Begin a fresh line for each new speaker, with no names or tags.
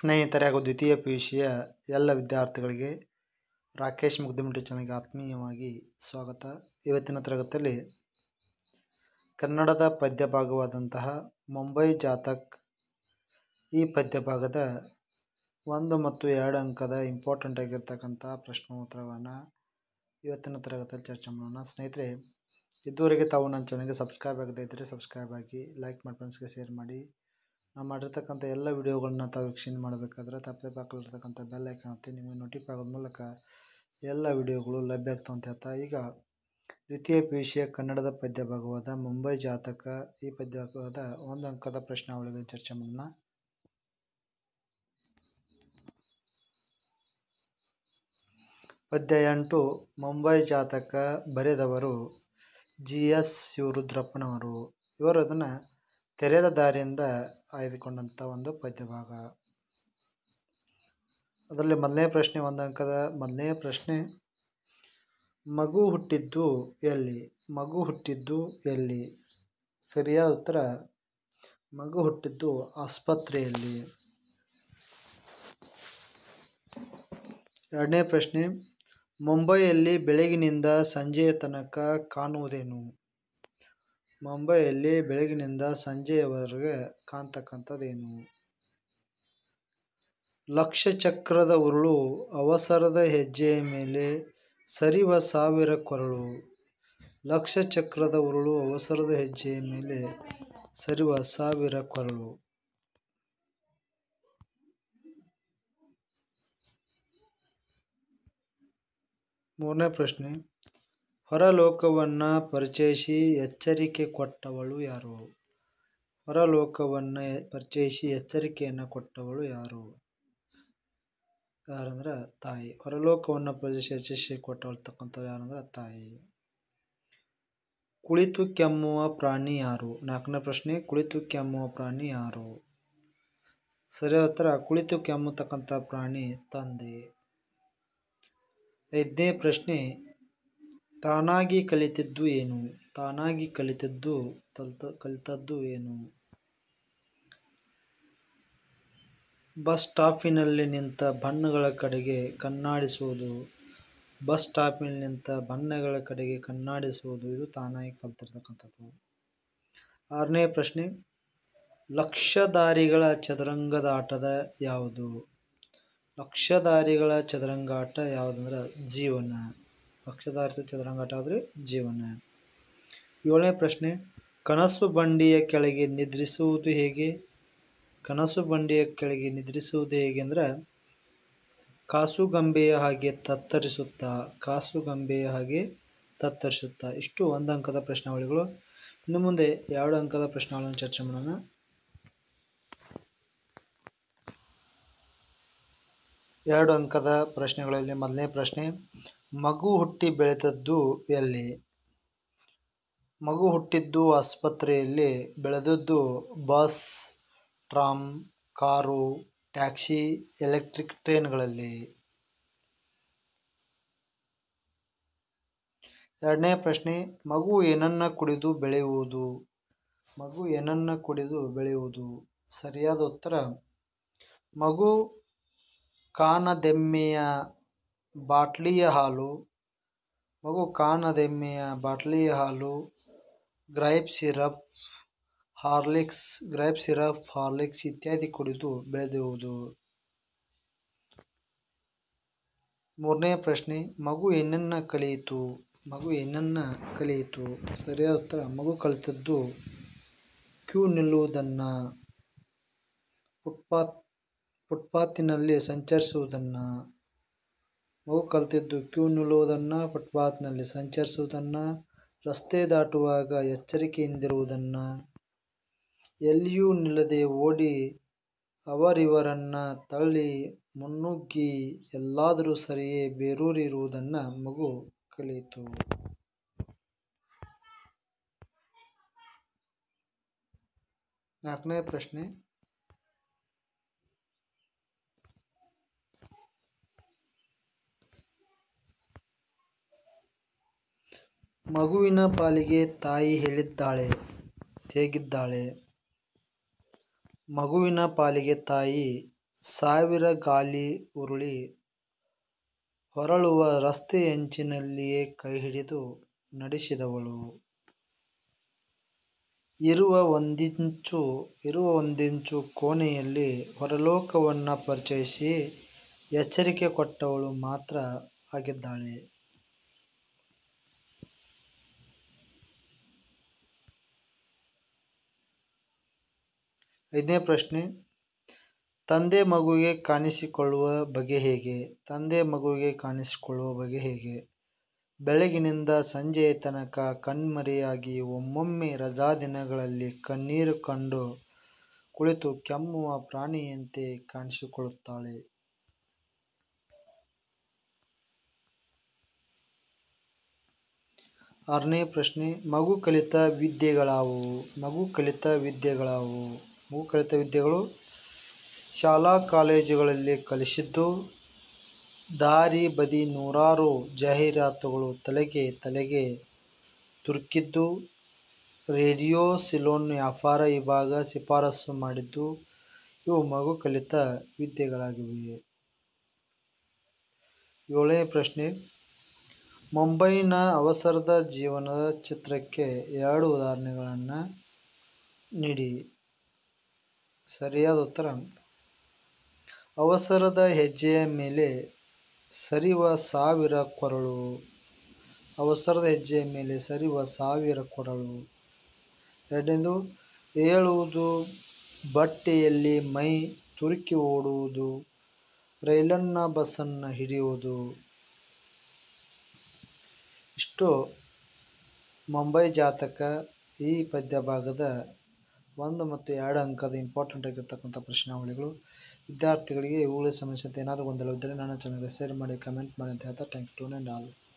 ಸ್ನೇಹಿತರೆ ಹಾಗೂ ದ್ವಿತೀಯ ಪಿ ಯು ಸಿಯ ಎಲ್ಲ ವಿದ್ಯಾರ್ಥಿಗಳಿಗೆ ರಾಕೇಶ್ ಮುಗ್ದಿಮಿಟ್ಟಿ ಚಾನಲ್ಗೆ ಆತ್ಮೀಯವಾಗಿ ಸ್ವಾಗತ ಇವತ್ತಿನ ತರಗತಿಯಲ್ಲಿ ಕನ್ನಡದ ಪದ್ಯ ಭಾಗವಾದಂತಹ ಮುಂಬೈ ಜಾತಕ್ ಈ ಪದ್ಯ ಭಾಗದ ಒಂದು ಮತ್ತು ಎರಡು ಅಂಕದ ಇಂಪಾರ್ಟೆಂಟ್ ಆಗಿರ್ತಕ್ಕಂಥ ಪ್ರಶ್ನೋತ್ತರವನ್ನು ಇವತ್ತಿನ ತರಗತಿಯಲ್ಲಿ ಚರ್ಚೆ ಮಾಡೋಣ ಸ್ನೇಹಿತರೆ ಇದುವರೆಗೆ ತಾವು ನನ್ನ ಚಾನಲ್ಗೆ ಸಬ್ಸ್ಕ್ರೈಬ್ ಆಗದೇ ಇದ್ದರೆ ಸಬ್ಸ್ಕ್ರೈಬ್ ಆಗಿ ಲೈಕ್ ಮಾಡಿ ಫ್ರೆಂಡ್ಸ್ಗೆ ಶೇರ್ ಮಾಡಿ ನಾವು ಮಾಡಿರ್ತಕ್ಕಂಥ ಎಲ್ಲ ವಿಡಿಯೋಗಳನ್ನ ತಾವು ವೀಕ್ಷಣೆ ಮಾಡಬೇಕಾದ್ರೆ ತಪ್ಪದೆ ಬಾಕಲಿರ್ತಕ್ಕಂಥ ಬೆಲ್ ಐಕಾನ್ ಒತ್ತಿ ನಿಮಗೆ ನೋಟಿಫೈ ಆಗೋದ ಮೂಲಕ ಎಲ್ಲ ವಿಡಿಯೋಗಳು ಲಭ್ಯ ಆಗ್ತಾವೆ ಅಂತ ಹೇಳ್ತಾ ಈಗ ದ್ವಿತೀಯ ಪಿ ಯು ಸಿಯ ಕನ್ನಡದ ಪದ್ಯ ಭಾಗವಾದ ಮುಂಬೈ ಜಾತಕ ಈ ಪದ್ಯ ಭಾಗವಾದ ಒಂದು ಅಂಕದ ಪ್ರಶ್ನಾವಳಿಗಳ ಚರ್ಚೆ ಮಾಡೋಣ ಪದ್ಯ ಎಂಟು ಮುಂಬೈ ಜಾತಕ ಬರೆದವರು ಜಿ ಎಸ್ ಶಿವರುದ್ರಪ್ಪನವರು ಇವರು ಅದನ್ನು ತೆರೆದ ದಾರಿಯಿಂದ ಆಯ್ದುಕೊಂಡಂಥ ಒಂದು ಪದ್ಯ ಭಾಗ ಅದರಲ್ಲಿ ಮೊದಲನೇ ಪ್ರಶ್ನೆ ಒಂದು ಅಂಕದ ಮೊದಲನೇ ಪ್ರಶ್ನೆ ಮಗು ಹುಟ್ಟಿದ್ದು ಎಲ್ಲಿ ಮಗು ಹುಟ್ಟಿದ್ದು ಎಲ್ಲಿ ಸರಿಯಾದ ಉತ್ತರ ಮಗು ಹುಟ್ಟಿದ್ದು ಆಸ್ಪತ್ರೆಯಲ್ಲಿ ಎರಡನೇ ಪ್ರಶ್ನೆ ಮುಂಬೈಯಲ್ಲಿ ಬೆಳಗಿನಿಂದ ಸಂಜೆಯ ತನಕ ಕಾಣುವುದೇನು ಮುಂಬೈಯಲ್ಲಿ ಬೆಳಗಿನಿಂದ ಸಂಜೆಯವರೆಗೆ ಕಾಣ್ತಕ್ಕಂಥದ್ದೇನು ಲಕ್ಷ ಚಕ್ರದ ಉರುಳು ಅವಸರದ ಹೆಜ್ಜೆಯ ಮೇಲೆ ಸರಿವ ಸಾವಿರ ಕೊರಳು ಲಕ್ಷ ಚಕ್ರದ ಉರುಳು ಅವಸರದ ಹೆಜ್ಜೆಯ ಮೇಲೆ ಸರಿವ ಸಾವಿರ ಕೊರಳು ಮೂರನೇ ಪ್ರಶ್ನೆ ಹೊರಲೋಕವನ್ನು ಪರಿಚಯಿಸಿ ಎಚ್ಚರಿಕೆ ಕೊಟ್ಟವಳು ಯಾರು ಹೊರಲೋಕವನ್ನು ಪರಿಚಯಿಸಿ ಎಚ್ಚರಿಕೆಯನ್ನು ಕೊಟ್ಟವಳು ಯಾರು ಯಾರಂದ್ರೆ ತಾಯಿ ಹೊರಲೋಕವನ್ನು ಪರಿಚಯಿಸಿ ಎಚ್ಚರಿಕೆ ಕೊಟ್ಟವಳ್ತಕ್ಕಂಥವ್ರು ಯಾರಂದ್ರೆ ತಾಯಿ ಕುಳಿತು ಕೆಮ್ಮುವ ಪ್ರಾಣಿ ಯಾರು ನಾಲ್ಕನೇ ಪ್ರಶ್ನೆ ಕುಳಿತು ಕೆಮ್ಮುವ ಪ್ರಾಣಿ ಯಾರು ಸರಿಯಾದ ಉತ್ತರ ಕುಳಿತು ಕೆಮ್ಮತಕ್ಕಂಥ ಪ್ರಾಣಿ ತಂದೆ ಐದನೇ ಪ್ರಶ್ನೆ ತಾನಾಗಿ ಕಲಿತಿದ್ದು ಏನು ತಾನಾಗಿ ಕಲಿತಿದ್ದು ತಲ್ತ ಕಲಿತದ್ದು ಏನು ಬಸ್ ಸ್ಟಾಪಿನಲ್ಲಿ ನಿಂತ ಬಣ್ಣಗಳ ಕಡೆಗೆ ಕಣ್ಣಾಡಿಸುವುದು ಬಸ್ ಸ್ಟಾಪಿನಲ್ಲಿ ನಿಂತ ಬಣ್ಣಗಳ ಕಡೆಗೆ ಕಣ್ಣಾಡಿಸುವುದು ಇದು ತಾನಾಗಿ ಕಲ್ತಿರ್ತಕ್ಕಂಥದ್ದು ಆರನೇ ಪ್ರಶ್ನೆ ಲಕ್ಷದಾರಿಗಳ ಚದುರಂಗದ ಆಟದ ಯಾವುದು ಲಕ್ಷದಾರಿಗಳ ಚದುರಂಗಾಟ ಯಾವುದಂದ್ರೆ ಜೀವನ ಲಕ್ಷದಾರಿ ಚದುರಂಗಾಟ ಆದರೆ ಜೀವನ ಏಳನೇ ಪ್ರಶ್ನೆ ಕನಸು ಬಂಡಿಯ ಕೆಳಗೆ ನಿದ್ರಿಸುವುದು ಹೇಗೆ ಕನಸು ಬಂಡಿಯ ಕೆಳಗೆ ನಿದ್ರಿಸುವುದು ಹೇಗೆ ಅಂದರೆ ಕಾಸುಗಂಬೆಯ ಹಾಗೆ ತತ್ತರಿಸುತ್ತಾ ಕಾಸುಗಂಬೆಯ ಹಾಗೆ ತತ್ತರಿಸುತ್ತಾ ಇಷ್ಟು ಒಂದು ಅಂಕದ ಪ್ರಶ್ನಾವಳಿಗಳು ಇನ್ನು ಮುಂದೆ ಎರಡು ಅಂಕದ ಪ್ರಶ್ನಾವಳಿಯನ್ನು ಚರ್ಚೆ ಮಾಡೋಣ ಎರಡು ಅಂಕದ ಪ್ರಶ್ನೆಗಳಲ್ಲಿ ಮೊದಲನೇ ಪ್ರಶ್ನೆ ಮಗು ಹುಟ್ಟಿ ಬೆಳೆದದ್ದು ಎಲ್ಲಿ ಮಗು ಹುಟ್ಟಿದ್ದು ಆಸ್ಪತ್ರೆಯಲ್ಲಿ ಬೆಳೆದದ್ದು bus tram car taxi electric ಟ್ರೈನ್ಗಳಲ್ಲಿ ಎರಡನೇ ಪ್ರಶ್ನೆ ಮಗು ಏನನ್ನ ಕುಡಿದು ಬೆಳೆಯುವುದು ಮಗು ಏನನ್ನ ಕುಡಿದು ಬೆಳೆಯುವುದು ಸರಿಯಾದ ಉತ್ತರ ಮಗು ಕಾನದೆಮ್ಮೆಯ ಬಾಟ್ಲಿಯ ಹಾಲು ಮಗು ಕಾನದೆಮ್ಮೆಯ ಬಾಟ್ಲಿಯ ಹಾಲು gripe syrup Horlicks gripe syrup Horlicks ಇತ್ಯಾದಿ ಕುಡಿದು ಬೆಳೆದಿರುವುದು ಮೂರನೇ ಪ್ರಶ್ನೆ ಮಗು ಏನನ್ನ ಕಲಿಯಿತು ಮಗು ಏನನ್ನ ಕಲಿಯಿತು ಸರಿಯಾದ ಉತ್ತರ ಮಗು ಕಲಿತದ್ದು ಕ್ಯೂ ನಿಲ್ಲುವುದನ್ನು ಫುಟ್ಪಾತ್ ಫುಟ್ಪಾತಿನಲ್ಲಿ ಸಂಚರಿಸುವುದನ್ನು ಮಗು ಕಲಿತಿದ್ದು ಕ್ಯೂ ನಿಲ್ಲುವುದನ್ನು ಫುಟ್ಪಾತ್ನಲ್ಲಿ ಸಂಚರಿಸುವುದನ್ನು ರಸ್ತೆ ದಾಟುವಾಗ ಎಚ್ಚರಿಕೆಯಿಂದಿರುವುದನ್ನು ಎಲ್ಲಿಯೂ ನಿಲ್ಲದೆ ಓಡಿ ಅವರಿವರನ್ನು ತಳ್ಳಿ ಮುನ್ನುಗ್ಗಿ ಎಲ್ಲಾದರೂ ಸರಿಯೇ ಬೇರೂರಿರುವುದನ್ನು ಮಗು ಕಲಿಯಿತು ನಾಲ್ಕನೇ ಪ್ರಶ್ನೆ ಮಗುವಿನ ಪಾಲಿಗೆ ತಾಯಿ ಹೇಳಿದ್ದಾಳೆ ಹೇಗಿದ್ದಾಳೆ ಮಗುವಿನ ಪಾಲಿಗೆ ತಾಯಿ ಸಾವಿರ ಗಾಲಿ ಉರುಳಿ ಹೊರಳುವ ರಸ್ತೆಯಂಚಿನಲ್ಲಿಯೇ ಕೈಹಿಡಿದು ನಡೆಸಿದವಳು ಇರುವ ಒಂದಿಂಚು ಇರುವ ಒಂದಿಂಚು ಕೋಣೆಯಲ್ಲಿ ಹೊರಲೋಕವನ್ನು ಪರಿಚಯಿಸಿ ಎಚ್ಚರಿಕೆ ಕೊಟ್ಟವಳು ಮಾತ್ರ ಆಗಿದ್ದಾಳೆ ಐದನೇ ಪ್ರಶ್ನೆ ತಂದೆ ಮಗುವಿಗೆ ಕಾಣಿಸಿಕೊಳ್ಳುವ ಬಗೆ ಹೇಗೆ ತಂದೆ ಮಗುವಿಗೆ ಕಾಣಿಸಿಕೊಳ್ಳುವ ಬಗೆ ಹೇಗೆ ಬೆಳಗಿನಿಂದ ಸಂಜೆಯ ತನಕ ಕಣ್ಮರೆಯಾಗಿ ಒಮ್ಮೊಮ್ಮೆ ರಜಾದಿನಗಳಲ್ಲಿ ಕಣ್ಣೀರು ಕಂಡು ಕುಳಿತು ಕೆಮ್ಮುವ ಪ್ರಾಣಿಯಂತೆ ಕಾಣಿಸಿಕೊಳ್ಳುತ್ತಾಳೆ ಆರನೇ ಪ್ರಶ್ನೆ ಮಗು ಕಲಿತ ವಿದ್ಯೆಗಳಾವುವು ಮಗು ಕಲಿತ ವಿದ್ಯೆಗಳಾವುವು ಮಗು ಕಲಿತ ವಿದ್ಯೆಗಳು ಶಾಲಾ ಕಾಲೇಜುಗಳಲ್ಲಿ ಕಲಿಸಿದ್ದು ದಾರಿ ಬದಿ ನೂರಾರು ಜಾಹೀರಾತುಗಳು ತಲೆಗೆ ತಲೆಗೆ ತುರುಕಿದ್ದು ರೇಡಿಯೋ ಸಿಲೋನ್ ವ್ಯಾಪಾರ ವಿಭಾಗ ಶಿಫಾರಸು ಮಾಡಿದ್ದು ಇವು ಮಗು ಕಲಿತ ವಿದ್ಯೆಗಳಾಗಿವೆ ಏಳನೇ ಪ್ರಶ್ನೆ ಮುಂಬೈನ ಅವಸರದ ಜೀವನದ ಚಿತ್ರಕ್ಕೆ ಎರಡು ಉದಾಹರಣೆಗಳನ್ನು ನೀಡಿ ಸರಿಯಾದ ಉತ್ತರ ಅವಸರದ ಹೆಜ್ಜೆಯ ಮೇಲೆ ಸರಿವ ಸಾವಿರ ಕೊರಳು ಅವಸರದ ಹೆಜ್ಜೆಯ ಮೇಲೆ ಸರಿವ ಸಾವಿರ ಕೊರಳು ಎರಡನೇದು ಏಳುವುದು ಬಟ್ಟೆಯಲ್ಲಿ ಮೈ ತುರುಕಿ ಓಡುವುದು ರೈಲನ್ನ ಬಸ್ಸನ್ನು ಹಿಡಿಯುವುದು ಇಷ್ಟು ಮುಂಬೈ ಜಾತಕ ಈ ಪದ್ಯ ಭಾಗದ ಒಂದು ಮತ್ತು ಎರಡು ಅಂಕದ ಇಂಪಾರ್ಟೆಂಟ್ ಆಗಿರ್ತಕ್ಕಂಥ ಪ್ರಶ್ನಾವಳಿಗಳು ವಿದ್ಯಾರ್ಥಿಗಳಿಗೆ ಇವುಗಳಿಗೆ ಸಂಬಂಧಿಸಿದಂತೆ ಏನಾದರೂ ಗೊಂದಲವಿದ್ದರೆ ನನ್ನ ಚಾನಲ್ಗೆ ಶೇರ್ ಮಾಡಿ ಕಮೆಂಟ್ ಮಾಡಿ ಅಂತ ಹೇಳ್ತಾ ಥ್ಯಾಂಕ್ ಯು ಟು ಆಲ್